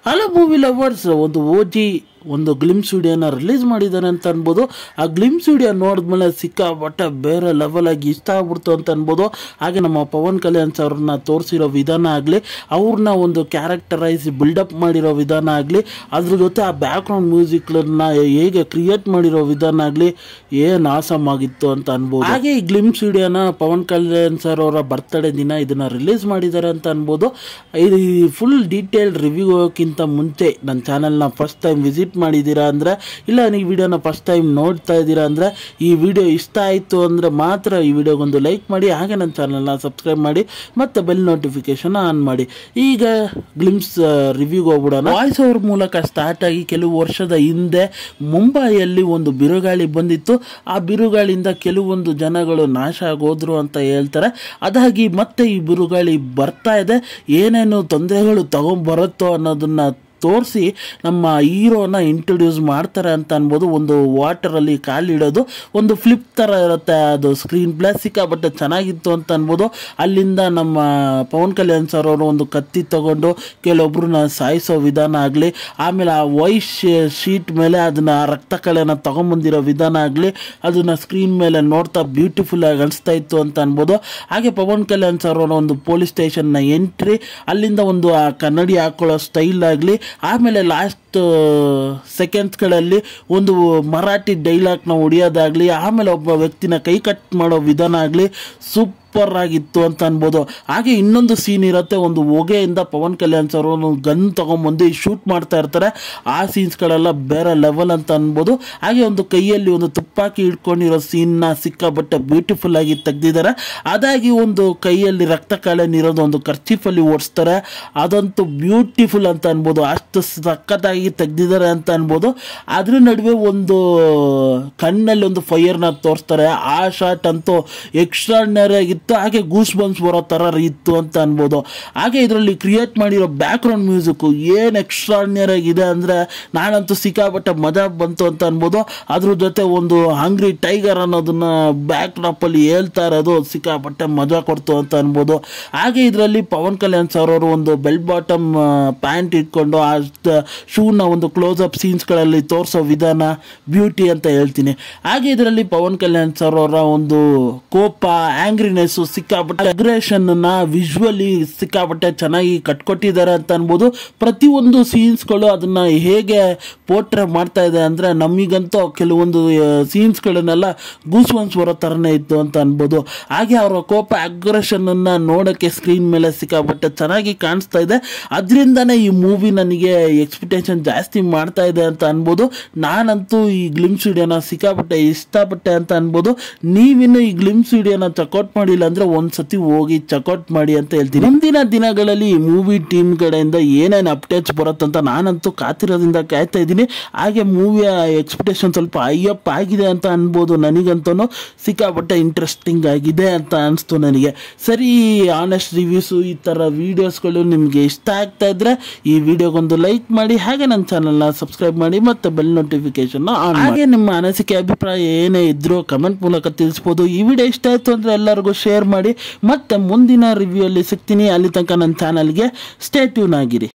hello movie lovers ಒಂದು O G ಒಂದು glimpse ವಿಡಿಯೋನ ರಿಲೀಸ್ ಮಾಡಿದ್ದಾರೆ ಅಂತ ಅನ್ಬೋದು ಆ ಗ್ಲಿಮ್ಸ್ ವಿಡಿಯೋ ನೋಡಿದ್ಮೇಲೆ ಸಿಕ್ಕಾಪಟ್ಟೆ ಬೇರೆ ಲೆವೆಲ್ ಆಗಿ ಇಷ್ಟ ಆಗ್ಬಿಡ್ತು ಅಂತ ಅನ್ಬೋದು ಹಾಗೆ ನಮ್ಮ ಪವನ್ ಕಲ್ಯಾಣ್ ಅವ್ರನ್ನ ತೋರಿಸಿರೋ ವಿಧಾನ ಆಗಲಿ ಅವ್ರನ್ನ ಒಂದು ಕ್ಯಾರೆಕ್ಟರೈಸ್ ಬಿಲ್ಡಪ್ ಮಾಡಿರೋ ವಿಧಾನ ಆಗಲಿ ಅದ್ರ ಜೊತೆ ಆ ಬ್ಯಾಕ್ಗ್ರೌಂಡ್ ಮ್ಯೂಸಿಕ್ನ ಹೇಗೆ ಕ್ರಿಯೇಟ್ ಮಾಡಿರೋ ವಿಧಾನ ಆಗಲಿ ಏನು ಆಸಮ್ ಆಗಿತ್ತು ಅಂತ ಅನ್ಬೋದು ಹಾಗೆ ಈ ಗ್ಲಿಮ್ಸ್ ವಿಡಿಯೋನ ಪವನ್ ಕಲ್ಯಾಣ್ ಸರ್ ಅವರ ಬರ್ತ್ಡೇ ದಿನ ಇದನ್ನ ರಿಲೀಸ್ ಮಾಡಿದ್ದಾರೆ ಅಂತ ಅನ್ಬೋದು ಈ ಫುಲ್ ಡೀಟೇಲ್ ರಿವ್ಯೂ ಹೋಗೋಕ್ಕಿಂತ ಮುಂಚೆ ನನ್ನ ಚಾನಲ್ನ ಫಸ್ಟ್ ಟೈಮ್ ವಿಸಿಟ್ ಮಾಡಿದ್ದೀರಾ ಅಂದರೆ ಇಲ್ಲ ನೀವು ವಿಡಿಯೋನ ಫಸ್ಟ್ ಟೈಮ್ ನೋಡ್ತಾ ಇದ್ದೀರಾ ಅಂದರೆ ಈ ವಿಡಿಯೋ ಇಷ್ಟ ಆಯಿತು ಅಂದರೆ ಮಾತ್ರ ಈ ವಿಡಿಯೋಗೊಂದು ಲೈಕ್ ಮಾಡಿ ಹಾಗೆ ನನ್ನ ಚಾನಲ್ನ ಸಬ್ಸ್ಕ್ರೈಬ್ ಮಾಡಿ ಮತ್ತು ಬೆಲ್ ನೋಟಿಫಿಕೇಶನ್ ಆನ್ ಮಾಡಿ ಈಗ ಗ್ಲಿಮ್ಸ್ ರಿವ್ಯೂಗೆ ಹೋಗ್ಬಿಡೋಣ ವಾಯ್ಸ್ ಓವರ್ ಮೂಲಕ ಸ್ಟಾರ್ಟ್ ಆಗಿ ಕೆಲವು ವರ್ಷದ ಹಿಂದೆ ಮುಂಬೈಯಲ್ಲಿ ಒಂದು ಬಿರುಗಾಳಿ ಬಂದಿತ್ತು ಆ ಬಿರುಗಾಳಿಯಿಂದ ಕೆಲವೊಂದು ಜನಗಳು ನಾಶ ಆಗೋದ್ರು ಅಂತ ಹೇಳ್ತಾರೆ ಅದಾಗಿ ಮತ್ತೆ ಈ ಬಿರುಗಾಳಿ ಬರ್ತಾ ಇದೆ ಏನೇನು ತೊಂದರೆಗಳು ತಗೊಂಬರುತ್ತೋ ಅನ್ನೋದನ್ನ ತೋರಿಸಿ ನಮ್ಮ ಹೀರೋನ ಇಂಟ್ರೊಡ್ಯೂಸ್ ಮಾಡ್ತಾರೆ ಅಂತ ಅನ್ಬೋದು ಒಂದು ವಾಟರಲ್ಲಿ ಕಾಲಿಡೋದು ಒಂದು ಫ್ಲಿಪ್ ಥರ ಇರುತ್ತೆ ಅದು ಸ್ಕ್ರೀನ್ ಪ್ಲೇ ಸಿಕ್ಕಾಬಟ್ಟೆ ಚೆನ್ನಾಗಿತ್ತು ಅಂತ ಅನ್ಬೋದು ಅಲ್ಲಿಂದ ನಮ್ಮ ಪವನ್ ಕಲ್ಯಾಣ್ ಸರ್ ಅವರು ಒಂದು ಕತ್ತಿ ತಗೊಂಡು ಕೆಲವೊಬ್ರನ್ನ ಸಾಯಿಸೋ ವಿಧಾನ ಆಗಲಿ ಆಮೇಲೆ ಆ ವೈಟ್ ಶೀಟ್ ಮೇಲೆ ಅದನ್ನ ರಕ್ತ ಕಳೆನ ತಗೊಂಬಂದಿರೋ ವಿಧಾನ ಆಗಲಿ ಅದನ್ನ ಸ್ಕ್ರೀನ್ ಮೇಲೆ ನೋಡ್ತಾ ಬ್ಯೂಟಿಫುಲ್ ಆಗಿ ಅನಿಸ್ತಾ ಇತ್ತು ಅಂತ ಅನ್ಬೋದು ಹಾಗೆ ಪವನ್ ಕಲ್ಯಾಣ್ ಸರ್ ಅವರ ಒಂದು ಪೊಲೀಸ್ ಸ್ಟೇಷನ್ನ ಎಂಟ್ರಿ ಅಲ್ಲಿಂದ ಒಂದು ಆ ಕನ್ನಡಿ ಹಾಕೊಳ್ಳೋ ಸ್ಟೈಲ್ ಆಗಲಿ ಆಮೇಲೆ ಲಾಸ್ಟ್ ಸೆಕೆಂಡ್ಸ್ಗಳಲ್ಲಿ ಒಂದು ಮರಾಠಿ ಡೈಲಾಗ್ನ ಹೊಡಿಯೋದಾಗಲಿ ಆಮೇಲೆ ಒಬ್ಬ ವ್ಯಕ್ತಿನ ಕೈ ಕಟ್ ಮಾಡೋ ವಿಧಾನ ಆಗಲಿ ಸೂಪ್ ಸೂಪರ್ ಆಗಿತ್ತು ಅಂತ ಅನ್ಬೋದು ಹಾಗೆ ಇನ್ನೊಂದು ಸೀನ್ ಇರುತ್ತೆ ಒಂದು ಹೊಗೆಯಿಂದ ಪವನ್ ಕಲ್ಯಾಣ್ ಸರ್ ಒಂದು ಗನ್ ತಗೊಂಬಂದು ಶೂಟ್ ಮಾಡ್ತಾ ಇರ್ತಾರೆ ಆ ಸೀನ್ಸ್ಗಳೆಲ್ಲ ಬೇರೆ ಲೆವೆಲ್ ಅಂತ ಅನ್ಬೋದು ಹಾಗೆ ಒಂದು ಕೈಯಲ್ಲಿ ಒಂದು ತುಪ್ಪಾಕಿ ಹಿಡ್ಕೊಂಡಿರೋ ಸೀನ್ನ ಸಿಕ್ಕಾಬಟ್ಟೆ ಬ್ಯೂಟಿಫುಲ್ ಆಗಿ ತೆಗ್ದಿದ್ದಾರೆ ಅದಾಗಿ ಒಂದು ಕೈಯಲ್ಲಿ ರಕ್ತ ಕಾಳೆನಿರೋದು ಒಂದು ಕರ್ಚೀಫಲ್ಲಿ ಓಡಿಸ್ತಾರೆ ಅದಂತೂ ಬ್ಯೂಟಿಫುಲ್ ಅಂತ ಅನ್ಬೋದು ಅಷ್ಟು ಸಖತ್ತಾಗಿ ತೆಗ್ದಿದ್ದಾರೆ ಅಂತ ಅನ್ಬೋದು ಅದ್ರ ನಡುವೆ ಒಂದು ಕಣ್ಣಲ್ಲಿ ಒಂದು ಫೈರ್ನ ತೋರಿಸ್ತಾರೆ ಆ ಶಾಟ್ ಅಂತೂ ಎಕ್ಸ್ಟ್ರಾರ್ಡಿನರಿ ಆಗಿತ್ತು ಹಾಗೆ ಗೂಸ್ ಬಂಪ್ಸ್ ಬರೋ ಥರ ಇತ್ತು ಅಂತ ಅನ್ಬೋದು ಹಾಗೆ ಇದರಲ್ಲಿ ಕ್ರಿಯೇಟ್ ಮಾಡಿರೋ ಬ್ಯಾಕ್ಗ್ರೌಂಡ್ ಮ್ಯೂಸಿಕ್ ಏನು ಎಕ್ಸ್ಟ್ರಾರ್ಡಿನರಿ ಆಗಿದೆ ಅಂದರೆ ನಾನಂತೂ ಸಿಕ್ಕಾಪಟ್ಟೆ ಮಜಾ ಬಂತು ಅಂತ ಅನ್ಬೋದು ಅದ್ರ ಜೊತೆ ಒಂದು ಹಂಗ್ರಿ ಟೈಗರ್ ಅನ್ನೋದನ್ನ ಬ್ಯಾಕ್ ಡ್ರಾಪಲ್ಲಿ ಹೇಳ್ತಾ ಇರೋದು ಸಿಕ್ಕಾಪಟ್ಟೆ ಮಜಾ ಕೊಡ್ತು ಅಂತ ಅನ್ಬೋದು ಹಾಗೆ ಇದರಲ್ಲಿ ಪವನ್ ಕಲ್ಯಾಣ್ ಸರ್ ಅವರು ಒಂದು ಬೆಲ್ ಬಾಟಮ್ ಪ್ಯಾಂಟ್ ಇಟ್ಕೊಂಡು ಆ ಶೂನ ಒಂದು ಕ್ಲೋಸ್ ಅಪ್ ಸೀನ್ಸ್ಗಳಲ್ಲಿ ತೋರಿಸೋ ವಿಧಾನ ಬ್ಯೂಟಿ ಅಂತ ಹೇಳ್ತೀನಿ ಹಾಗೆ ಇದರಲ್ಲಿ ಪವನ್ ಕಲ್ಯಾಣ್ ಸರ್ ಅವರ ಒಂದು ಕೋಪ ಆಂಗ್ರಿನೆಸ್ ಸಿಕ್ಕಾಪಟ್ಟೆ ಅಗ್ರೆಷನ್ ವಿಜುವಲಿ ಸಿಕ್ಕಾಪಟ್ಟೆ ಚೆನ್ನಾಗಿ ಕಟ್ಕೊಟ್ಟಿದ್ದಾರೆ ಅಂತ ಅನ್ಬೋದು ಪ್ರತಿಯೊಂದು ಸೀನ್ಸ್ಗಳು ಅದನ್ನ ಹೇಗೆ ಪೋಟ್ರೆ ಮಾಡ್ತಾ ಇದೆ ಅಂದರೆ ನಮಗಂತೂ ಕೆಲವೊಂದು ಸೀನ್ಸ್ಗಳನ್ನೆಲ್ಲ ಗೂಸ್ ಒನ್ಸ್ ಬರೋ ಥರನೇ ಇತ್ತು ಅಂತ ಅನ್ಬೋದು ಹಾಗೆ ಅವರ ಕೋಪ ಅಗ್ರೆಷನನ್ನು ನೋಡೋಕ್ಕೆ ಸ್ಕ್ರೀನ್ ಮೇಲೆ ಸಿಕ್ಕಾಪಟ್ಟೆ ಚೆನ್ನಾಗಿ ಕಾಣಿಸ್ತಾ ಇದೆ ಅದರಿಂದನೇ ಈ ಮೂವಿ ನನಗೆ ಎಕ್ಸ್ಪೆಕ್ಟೇಷನ್ ಜಾಸ್ತಿ ಮಾಡ್ತಾ ಇದೆ ಅಂತ ಅನ್ಬೋದು ನಾನಂತೂ ಈ ಗ್ಲಿಮ್ಸ್ ವಿಡಿಯೋನ ಸಿಕ್ಕಾಪಟ್ಟೆ ಇಷ್ಟಪಟ್ಟೆ ಅಂತ ಅನ್ಬೋದು ನೀವಿನ್ನು ಈ ಗ್ಲಿಮ್ಸ್ ವಿಡಿಯೋನ ಚೆಕ್ಔಟ್ ಮಾಡಿಲ್ಲ ಅಂದರೆ ಒಂದ್ಸತಿ ಹೋಗಿ ಚೆಕ್ಔಟ್ ಮಾಡಿ ಅಂತ ಹೇಳ್ತೀನಿ ಮುಂದಿನ ದಿನಗಳಲ್ಲಿ ಈ ಮೂವಿ ಟೀಮ್ ಕಡೆಯಿಂದ ಏನೇನು ಅಪ್ಡೇಟ್ಸ್ ಬರುತ್ತಂತ ನಾನಂತೂ ಕಾತಿರೋದ್ರಿಂದ ಕಾಯ್ತಾ ಇದ್ದೀನಿ ಹಾಗೆ ಮೂವಿಯ ಎಕ್ಸ್ಪೆಕ್ಟೇಷನ್ ಸ್ವಲ್ಪ ಅಯ್ಯಪ್ ಆಗಿದೆ ಅಂತ ಅನ್ಬೋದು ನನಗಂತೂ ಸಿಕ್ಕಾಪಟ್ಟೆ ಇಂಟ್ರೆಸ್ಟಿಂಗ್ ಆಗಿದೆ ಅಂತ ಅನಿಸ್ತು ನನಗೆ ಸರಿ ಆನೆಸ್ಟ್ ರಿವ್ಯೂಸು ಈ ಥರ ವೀಡಿಯೋಸ್ಗಳು ನಿಮಗೆ ಇಷ್ಟ ಆಗ್ತಾ ಇದ್ರೆ ಈ ವಿಡಿಯೋಗೊಂದು ಲೈಕ್ ಮಾಡಿ ಹಾಗೆ ನನ್ನ ಚಾನಲ್ನ ಸಬ್ಸ್ಕ್ರೈಬ್ ಮಾಡಿ ಮತ್ತು ಬೆಲ್ ನೋಟಿಫಿಕೇಶನ್ ಆನ್ ಹಾಗೆ ನಿಮ್ಮ ಅನಿಸಿಕೆ ಅಭಿಪ್ರಾಯ ಏನೇ ಇದ್ರೂ ಕಮೆಂಟ್ ಮೂಲಕ ತಿಳಿಸ್ಬೋದು ಈ ವಿಡಿಯೋ ಇಷ್ಟ ಆಯಿತು ಅಂದರೆ ಎಲ್ಲರಿಗೂ ಶೇರ್ ಮಾಡಿ ಮತ್ತೆ ಮುಂದಿನ ರಿವ್ಯೂ ಅಲ್ಲಿ ಸಿಗ್ತೀನಿ ಅಲ್ಲಿ ತನಕ ನನ್ನ ಚಾನಲ್ಗೆ ಸ್ಟೇ ಟ್ಯೂನ್ ಆಗಿರಿ